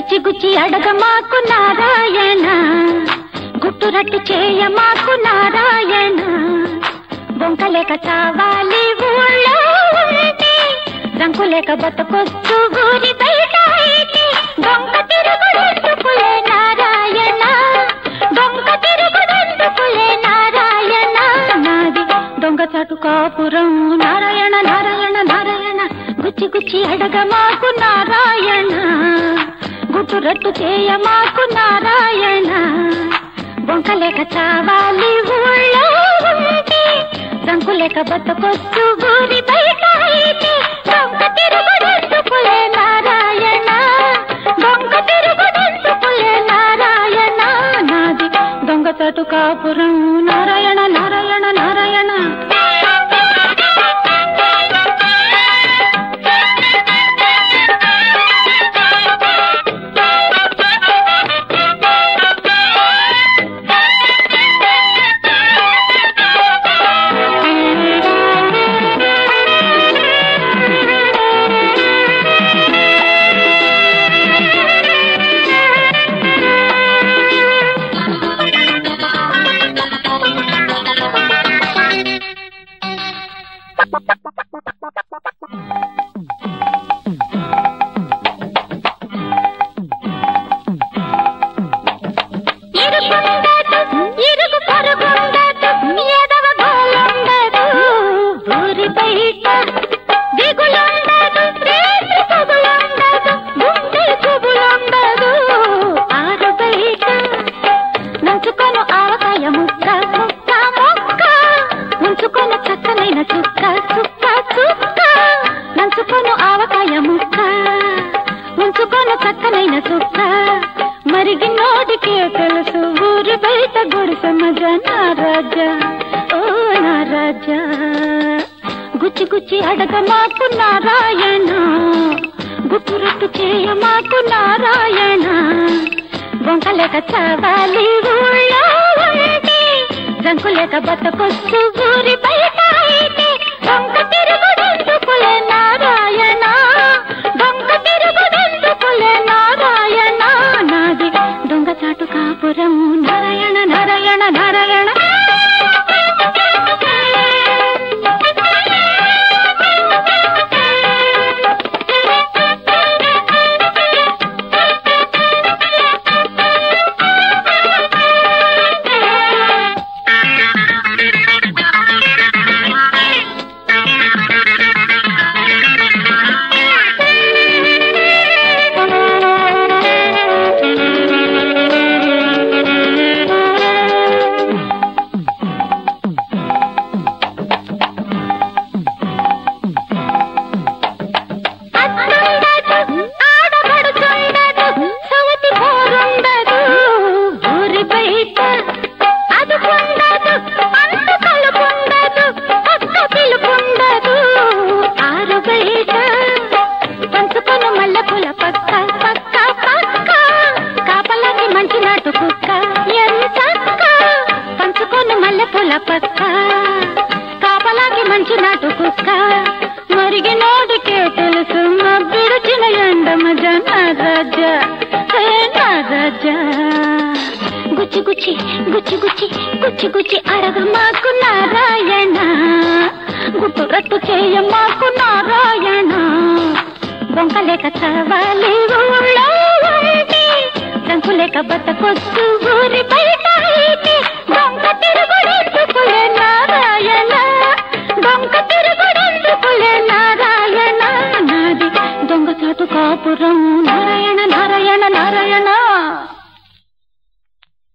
గుచ్చి గుచ్చి అడగ మాకు నారాయణ గుట్టురట్టు చేయ మాకు నారాయణ బొంకలేక చావాలి ఊళ్ళో ఉంటే రంకులేక బతకొస్తూ ఊరి బయట అయితే దొంగ తిరుగుడెందుకులే నారాయణ దొంగ తిరుగుడెందుకులే నారాయణ నాది దొంగ చాటు కాపురం నారాయణ నారాయణ నారాయణ గుచ్చి గుచ్చి అడగ మాకు నారాయణ గుట్టు రట్టు చేయ మాకు నారాయణ బొంకలేక చావాలి ఊళ్ళో ఉంటే రంకులేక బతకొస్తూ ఊరి బయట అయితే దొంగ తిరుగుడెందుకులే నారాయణ దొంగ తిరుగుడెందుకులే నారాయణ నాది దొంగ చాటు కాపురం నారాయణ నారాయణ నారాయణ ఇరుకుండదు, ఇరుగు పొరుగుండదు, ఎదవ గోలుండదు, ఊరి బయట దిగులుండదు, రేత్రి పగులుండదు, గుండె గుబులుండదు, ఆరు బయట నంచుకొను ఆవకాయ ముక్క ముక్క ముక్క ఉంచుకొను చక్కనైన చుక్క చుక్క చుక్క నంచుకొను ఆవకాయ ముక్క ఉంచుకొను చక్కనైన చుక్క మరిగి నోటికే తెలుసు ఊరి బయట గుడిసె మజ నా రాజా ఓ నా రాజా గుచ్చి గుచ్చి అడగ మాకు నారాయణ గుట్టురట్టు చేయ మాకు నారాయణ బొంకలేక చావాలి ఊళ్ళో ఉంటే రంకులేక బతకొస్తూ ఊరి బయట అయితే దొంగ తిరుగుడెందుకులే నారాయణ దొంగ తిరుగుడెందుకులే నారాయణ నాది దొంగ చాటు కాపురం నారాయణ నారాయణ నారాయణ అత్తుండదు, ఆడబడుచుండదు, సవతి పోరుండదు, ఊరి బయట అదుపుండదు, అంటు కలుపుండదు, పక్క పిలుపుండదు, ఆరు బయట పంచుకొను మల్లెపూల పక్క పక్క పక్క కాపలాకి మంచి నాటు కుక్క ఎంత పంచుకొను మల్లెపూల పక్క కాపలాకి మంచి నాటు కుక్క మరిగి నోటికే తెలుసు మా విడిచిన ఎండ మజ నా రాజా హే నా రాజా గుచ్చి గుచ్చి గుచ్చి గుచ్చి గుచ్చి గుచ్చి అడగ మాకు నారాయణ గుట్టు రట్టు చేయ మాకు నారాయణ బొంకలేక చవాలి ఊళ్ళో ఉంటే రంకులేక బతకొస్తూ ఊరి బయట అయితే దొంగ తిరుగుడెందుకులే